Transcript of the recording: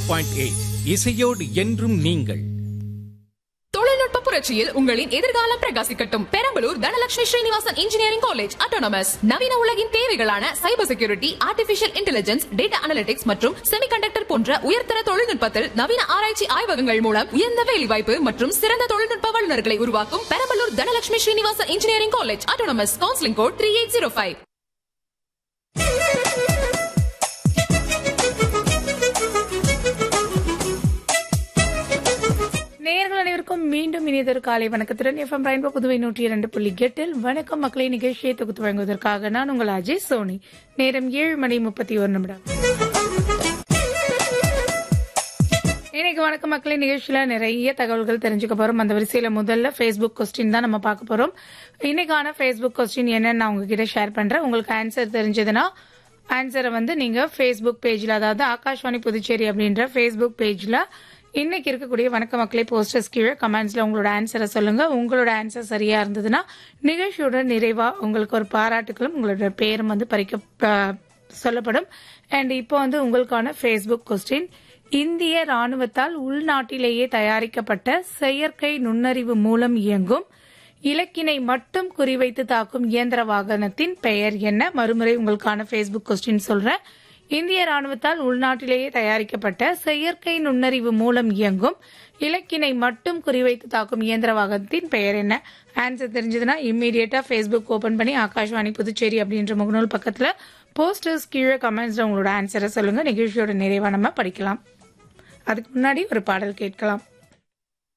point eight இசையோடு என்றும் நீங்கள் தொழில்நுட்ப புரட்சியில் உங்களின் எதிர்காலம் பிரகாசிக்கட்டும் Perambalur Dhanalakshmi Srinivasan engineering college autonomous நவீன உலகின் தேவைகளான cyber security artificial intelligence data analytics மற்றும் செமிகண்டக்டர் போன்ற உயர்தர தொழில்நுட்பத்தில் நவீன ஆராய்ச்சி ஆய்வகங்கள் மூலம் உயர்ந்த வேலைவாய்ப்பு மற்றும் சிறந்த தொழில்நுட்ப வல்லுநர்களை உருவாக்கும் Perambalur Dhanalakshmi Srinivasan engineering college autonomous counselling code three eight zero five நேயர்கள் அனைவருக்கும் மீண்டும் இனியதொரு காலை வணக்கத்துடன் எஃப்எம் ரெயின்போ புதுவை நூற்றி இரண்டு புள்ளி எட்டில் வணக்கம் மக்களை நிகழ்ச்சியை தொகுத்து வழங்குவதற்காக நான் உங்கள் அஜய் சோனி நேரம் ஏழு மணி முப்பத்தி ஒரு நிமிடம் இன்னைக்கு வணக்கம் மக்களே நிகழ்ச்சியில நிறைய தகவல்கள் தெரிஞ்சுக்க போறோம் அந்த வரிசையில முதல்ல ஃபேஸ்புக் கொஸ்டின் தான் நம்ம பார்க்க போறோம் இன்னைக்கான ஃபேஸ்புக் கொஸ்டின் என்னன்னு நான் உங்ககிட்ட ஷேர் பண்றேன் உங்களுக்கு ஆன்சர் தெரிஞ்சதுன்னா ஆன்சரை வந்து நீங்க ஃபேஸ்புக் பேஜ்ல அதாவது ஆகாஷ்வாணி புதுச்சேரி அப்படின்ற ஃபேஸ்புக் பேஜ்ல இன்னைக்கு இருக்கக்கூடிய வணக்க மக்களே போஸ்டர்ஸ் கீழே கமெண்ட்ஸ்ல உங்களோட ஆன்சரை சொல்லுங்க உங்களோட ஆன்சர் சரியா இருந்ததுன்னா நிகழ்ச்சியோட நிறைவா உங்களுக்கு ஒரு பாராட்டுகளும் உங்களோட பேரும் வந்து பறிக்க ப- சொல்லப்படும் அண்ட் இப்போ வந்து உங்களுக்கான ஃபேஸ்புக் கொஸ்டின் இந்திய ராணுவத்தால் உள்நாட்டிலேயே தயாரிக்கப்பட்ட செயற்கை நுண்ணறிவு மூலம் இயங்கும் இலக்கினை மட்டும் குறிவைத்து தாக்கும் இயந்திர வாகனத்தின் பெயர் என்ன மறுமுறை உங்களுக்கான ஃபேஸ்புக் கொஸ்டின் சொல்றேன் இந்திய ராணுவத்தால் உள்நாட்டிலேயே தயாரிக்கப்பட்ட செயற்கை நுண்ணறிவு மூலம் இயங்கும் இலக்கினை மட்டும் குறிவைத்து தாக்கும் இயந்திர வாகனத்தின் பெயர் என்ன ஆன்சர் தெரிஞ்சதுன்னா இம்மீடியட்டா ஃபேஸ்புக் ஓபன் பண்ணி ஆகாஷ்வாணி புதுச்சேரி அப்படின்ற முகநூல் பக்கத்துல போஸ்டர்ஸ் கீழே கமெண்ட்ஸ்ல உங்களோட ஆன்சரை சொல்லுங்க நிகழ்ச்சியோட நிறைவா நம்ம படிக்கலாம் அதுக்கு முன்னாடி ஒரு பாடல் கேட்கலாம்